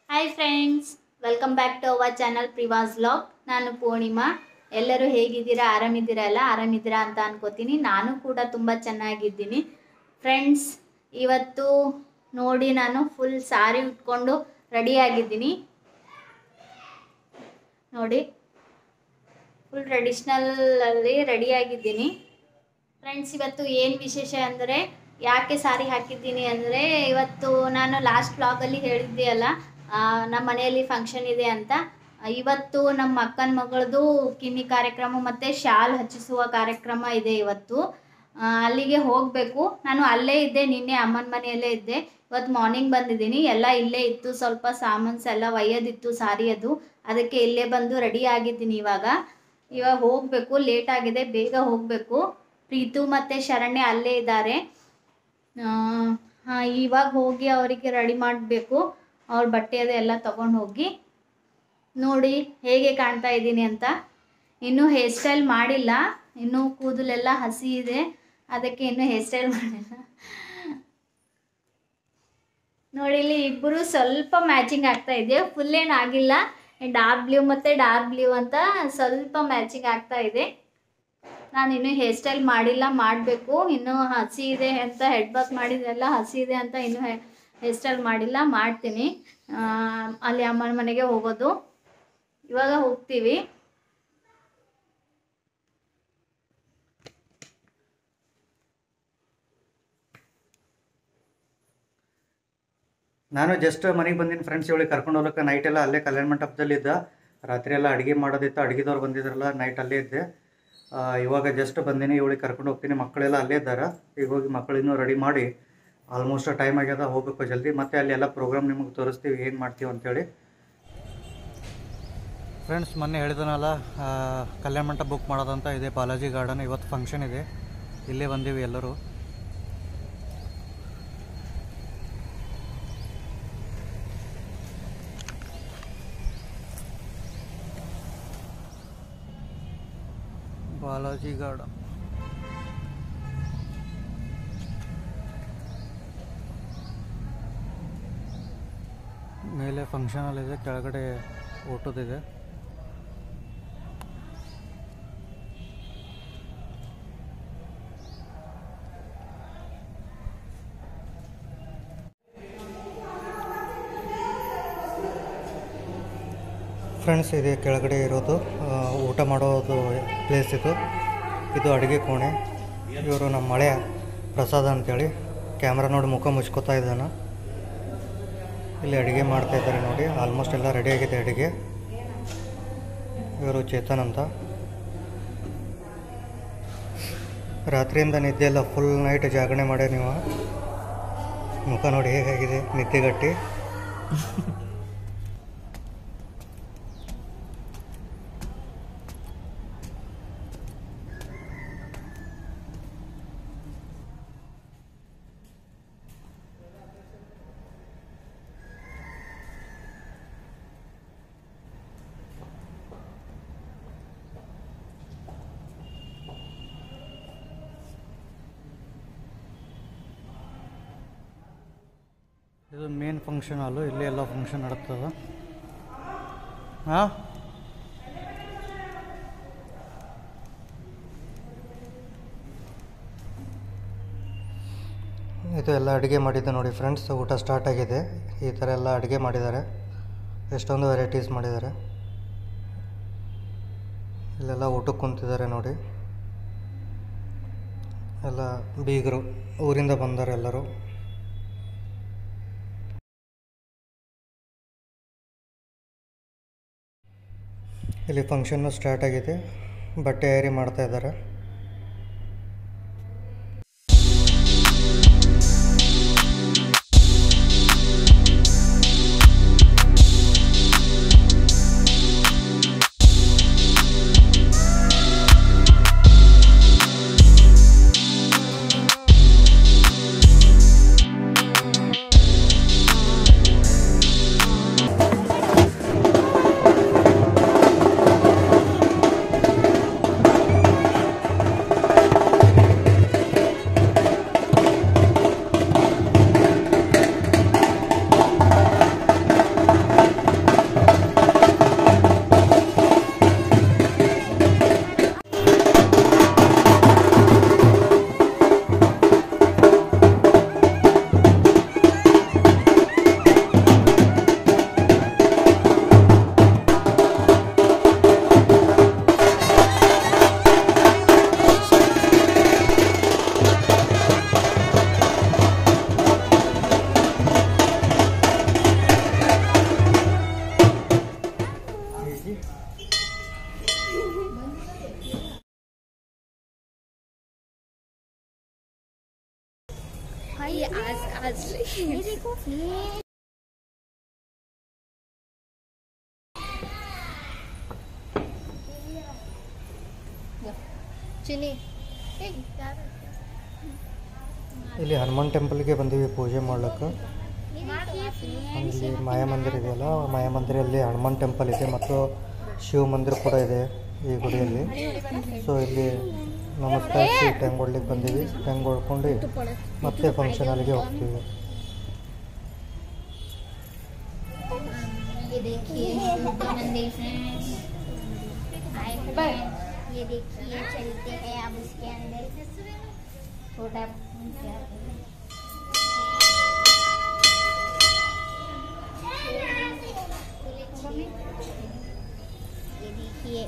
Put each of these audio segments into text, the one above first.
Hi friends welcome back to our channel previous vlog ನಾನು ಪೂರ್ಣಿಮಾ ಎಲ್ಲರೂ ಹೇಗಿದ್ದೀರಾ ಆರಾಮಿದ್ದೀರಲ್ಲ ಆರಾಮಿದ್ದೀರಾ ಅಂತ ಅನ್ಕೋತೀನಿ ನಾನು ಕೂಡ ತುಂಬ ಚೆನ್ನಾಗಿದ್ದೀನಿ ಫ್ರೆಂಡ್ಸ್ ಇವತ್ತು ನೋಡಿ ನಾನು ಫುಲ್ ಸಾರಿ ಉಟ್ಕೊಂಡು ರೆಡಿಯಾಗಿದ್ದೀನಿ ನೋಡಿ ಫುಲ್ ಟ್ರೆಡಿಷ್ನಲಲ್ಲಿ ರೆಡಿಯಾಗಿದ್ದೀನಿ ಫ್ರೆಂಡ್ಸ್ ಇವತ್ತು ಏನು ವಿಶೇಷ ಅಂದರೆ ಯಾಕೆ ಸಾರಿ ಹಾಕಿದ್ದೀನಿ ಅಂದರೆ ಇವತ್ತು ನಾನು ಲಾಸ್ಟ್ ವ್ಲಾಗಲ್ಲಿ ಹೇಳಿದ್ದೆ ಅಲ್ಲ ಆ, ನಮ್ಮ ಮನೆಯಲ್ಲಿ ಫಂಕ್ಷನ್ ಇದೆ ಅಂತ ಆ, ಇವತ್ತು ನಮ್ಮ ಅಕ್ಕನ ಮಗಳದು ಕಿನ್ನಿ ಕಾರ್ಯಕ್ರಮ ಮತ್ತು ಶಾಲ್ ಹಚ್ಚಿಸುವ ಕಾರ್ಯಕ್ರಮ ಇದೆ ಇವತ್ತು ಆ, ಅಲ್ಲಿಗೆ ಹೋಗಬೇಕು ನಾನು ಅಲ್ಲೇ ಇದ್ದೆ ನಿನ್ನೆ ಅಮ್ಮನ ಮನೆಯಲ್ಲೇ ಇದ್ದೆ ಇವತ್ತು ಮಾರ್ನಿಂಗ್ ಬಂದಿದ್ದೀನಿ ಎಲ್ಲ ಇಲ್ಲೇ ಇತ್ತು ಸ್ವಲ್ಪ ಸಾಮಾನ್ಸ್ ಎಲ್ಲ ಒಯ್ಯೋದಿತ್ತು ಸಾರಿ ಅದು ಅದಕ್ಕೆ ಇಲ್ಲೇ ಬಂದು ರೆಡಿ ಆಗಿದ್ದೀನಿ ಇವಾಗ ಇವಾಗ ಹೋಗಬೇಕು ಲೇಟ್ ಆಗಿದೆ ಬೇಗ ಹೋಗಬೇಕು ಪ್ರೀತು ಮತ್ತು ಶರಣ್ಯ ಅಲ್ಲೇ ಇದ್ದಾರೆ ಹಾಂ ಇವಾಗ ಹೋಗಿ ಅವರಿಗೆ ರೆಡಿ ಮಾಡಬೇಕು ಅವ್ರ ಬಟ್ಟೆ ಅದು ಎಲ್ಲ ತೊಗೊಂಡು ಹೋಗಿ ನೋಡಿ ಹೇಗೆ ಕಾಣ್ತಾ ಇದ್ದೀನಿ ಅಂತ ಇನ್ನೂ ಹೇರ್ ಸ್ಟೈಲ್ ಮಾಡಿಲ್ಲ ಇನ್ನೂ ಕೂದಲೆಲ್ಲ ಹಸಿ ಇದೆ ಅದಕ್ಕೆ ಇನ್ನೂ ಹೇರ್ ಸ್ಟೈಲ್ ಮಾಡಿಲ್ಲ ನೋಡಿ ಇಲ್ಲಿ ಇಬ್ಬರು ಸ್ವಲ್ಪ ಮ್ಯಾಚಿಂಗ್ ಆಗ್ತಾ ಇದೆ ಫುಲ್ ಏನು ಆಗಿಲ್ಲ ಡಾರ್ಕ್ ಬ್ಲೂ ಮತ್ತು ಡಾರ್ಕ್ ಬ್ಲೂ ಅಂತ ಸ್ವಲ್ಪ ಮ್ಯಾಚಿಂಗ್ ಆಗ್ತಾ ಇದೆ ನಾನು ಇನ್ನೂ ಹೇರ್ ಸ್ಟೈಲ್ ಮಾಡಿಲ್ಲ ಮಾಡಬೇಕು ಇನ್ನೂ ಹಸಿ ಇದೆ ಅಂತ ಹೆಡ್ ಬಾತ್ ಮಾಡಿದೆಲ್ಲ ಹಸಿ ಇದೆ ಅಂತ ಇನ್ನೂ ಹೇರ್ ಸ್ಟೈಲ್ ಮಾಡಿಲ್ಲ ಮಾಡ್ತೀನಿ ಆ, ಅಲ್ಲಿ ಅಮ್ಮನ ಮನೆಗೆ ಹೋಗೋದು ಇವಾಗ ಹೋಗ್ತೀವಿ ನಾನು ಜಸ್ಟ್ ಮನೆಗೆ ಬಂದಿನಿ ಫ್ರೆಂಡ್ಸ್ ಇವಳಿಗೆ ಕರ್ಕೊಂಡು ಹೋಗ್ಲಿಕ್ಕೆ ನೈಟ್ ಎಲ್ಲ ಅಲ್ಲೇ ಕಲ್ಯಾಣ ಮಂಟಪದಲ್ಲಿ ಇದ್ದ ರಾತ್ರಿ ಎಲ್ಲ ಅಡುಗೆ ಮಾಡೋದಿತ್ತು ಅಡುಗೆದವ್ರು ಬಂದಿದ್ರಲ್ಲ ನೈಟ್ ಅಲ್ಲೇ ಇದ್ದೆ ಆ, ಇವಾಗ ಜಸ್ಟ್ ಬಂದೀನಿ ಇವಳಿಗೆ ಕರ್ಕೊಂಡು ಹೋಗ್ತೀನಿ ಮಕ್ಕಳೆಲ್ಲ ಅಲ್ಲೇ ಇದ್ದಾರೆ ಈಗ ಹೋಗಿ ಮಕ್ಕಳು ಇನ್ನೂ ರೆಡಿ ಮಾಡಿ ಆಲ್ಮೋಸ್ಟ್ ಟೈಮ್ ಆಗ್ಯದ ಹೋಗ್ಬೇಕು ಜಲ್ದಿ ಮತ್ತೆ ಅಲ್ಲಿ ಎಲ್ಲ ಪ್ರೋಗ್ರಾಮ್ ನಿಮಗೆ ತೋರಿಸ್ತೀವಿ ಏನು ಮಾಡ್ತೀವಿ ಅಂತೇಳಿ ಫ್ರೆಂಡ್ಸ್ ಮೊನ್ನೆ ಹೇಳಿದನಲ್ಲ ಕಲ್ಯಾಣ ಮಂಟಪ ಬುಕ್ ಮಾಡೋದಂತ ಇದೆ ಬಾಲಾಜಿ ಗಾರ್ಡನ್ ಇವತ್ತು ಫಂಕ್ಷನ್ ಇದೆ ಇಲ್ಲೇ ಬಂದೀವಿ ಎಲ್ಲರೂ ಬಾಲಾಜಿ ಗಾರ್ಡನ್ ಮೇಲೆ ಫಂಕ್ಷನ್ ಹಾಲ್ ಇದೆ ಕೆಳಗಡೆ ಊಟದಿದೆ ಫ್ರೆಂಡ್ಸ್ ಇದೆ ಕೆಳಗಡೆ ಇರೋದು ಆ, ಊಟ ಮಾಡೋದು ಪ್ಲೇಸ್ ಇದು ಇದು ಅಡುಗೆ ಕೋಣೆ ಇವರು ನಮ್ಮ ಮಳೆಯ ಪ್ರಸಾದ ಅಂತೇಳಿ ಕ್ಯಾಮ್ರಾ ನೋಡಿ ಮುಖ ಮುಚ್ಕೋತಾ ಇದ್ದಾನೆ ಇಲ್ಲಿ ಅಡುಗೆ ಮಾಡ್ತಾ ಇದ್ದಾರೆ ನೋಡಿ ಆಲ್ಮೋಸ್ಟ್ ಎಲ್ಲ ರೆಡಿ ಆಗಿದೆ ಅಡುಗೆ ಇವರು ಚೇತನ್ ಅಂತ ರಾತ್ರಿಯಿಂದ ನಿದ್ದೆ ಎಲ್ಲ ಫುಲ್ ನೈಟ್ ಜಾಗರಣೆ ಮಾಡ್ಯ ನೀವು ಮುಖ ನೋಡಿ ಹೇಗಾಗಿದೆ ನಿದ್ದೆಗಟ್ಟಿ ಇದು ಮೇನ್ ಫಂಕ್ಷನ್ ಹಾಲು ಇಲ್ಲಿ ಎಲ್ಲ ಫಂಕ್ಷನ್ ನಡೀತದ ಹಾಂ ಇದು ಎಲ್ಲ ಅಡುಗೆ ಮಾಡಿದ್ದೆ ನೋಡಿ ಫ್ರೆಂಡ್ಸ್ ಊಟ ಸ್ಟಾರ್ಟ್ ಆಗಿದೆ ಈ ಥರ ಎಲ್ಲ ಅಡುಗೆ ಮಾಡಿದ್ದಾರೆ ಎಷ್ಟೊಂದು ವೆರೈಟೀಸ್ ಮಾಡಿದ್ದಾರೆ ಇಲ್ಲೆಲ್ಲ ಊಟಕ್ಕೆ ಕುಂತಿದ್ದಾರೆ ನೋಡಿ ಎಲ್ಲ ಬೀಗರು ಊರಿಂದ ಬಂದಾರೆ ಎಲ್ಲರೂ ಇಲ್ಲಿ ಫಂಕ್ಷನ್ನು ಸ್ಟಾರ್ಟ್ ಆಗಿದೆ ಬಟ್ಟೆ ಏರಿ ಮಾಡ್ತಾ ಇದ್ದಾರೆ ये आज आज ये देखो चुनी ಇಲ್ಲಿ ಹನುಮಾನ್ ಟೆಂಪಲ್ಗೆ ಬಂದೀವಿ ಪೂಜೆ ಮಾಡ್ಲಿಕ್ಕೆ ಇಲ್ಲಿ ಮಾಯಾ ಮಂದಿರ ಇದೆಯಲ್ಲ ಮಾಯಾ ಮಂದಿರಲ್ಲಿ ಹನುಮಾನ್ ಟೆಂಪಲ್ ಇದೆ ಮತ್ತು ಶಿವ ಮಂದಿರ ಕೂಡ ಇದೆ ಈ ಗುಡಿಯಲ್ಲಿ ಸೊ ಇಲ್ಲಿ ನಮಸ್ಕರಿಸಿ ಟೆಂಗ್ ಹೊಡ್ಲಿಕ್ಕೆ ಬಂದೀವಿ ಟೆಂಗ್ ಹೊಡ್ಕೊಂಡು ಮತ್ತೆ ಫಂಕ್ಷನ್ ಹಾಲ್ಗೆ ಹೋಗ್ತೀವಿ ये देखिए शिव का मंदिर फ्रेंड्स हाय फ्रेंड ये देखिए चलते हैं अब उसके अंदर छोटा ये देखिए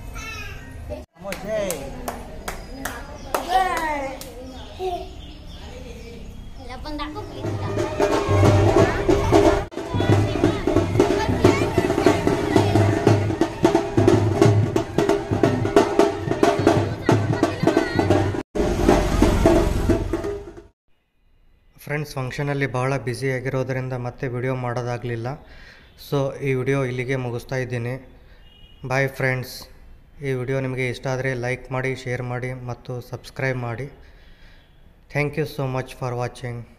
Lapang tak komplit tak? Friends ಫಂಕ್ಷನಲ್ಲಿ ಭಾಳ ಬ್ಯುಸಿ ಆಗಿರೋದರಿಂದ ಮತ್ತೆ ವಿಡಿಯೋ ಮಾಡೋದಾಗಲಿಲ್ಲ ಸೊ ಈ ವಿಡಿಯೋ ಇಲ್ಲಿಗೆ ಮುಗಿಸ್ತಾ ಇದ್ದೀನಿ ಬಾಯ್ ಫ್ರೆಂಡ್ಸ್ ಈ ವಿಡಿಯೋ ನಿಮಗೆ ಇಷ್ಟ ಆದರೆ ಲೈಕ್ ಮಾಡಿ ಶೇರ್ ಮಾಡಿ ಮತ್ತು ಸಬ್ಸ್ಕ್ರೈಬ್ ಮಾಡಿ thank you so much for watching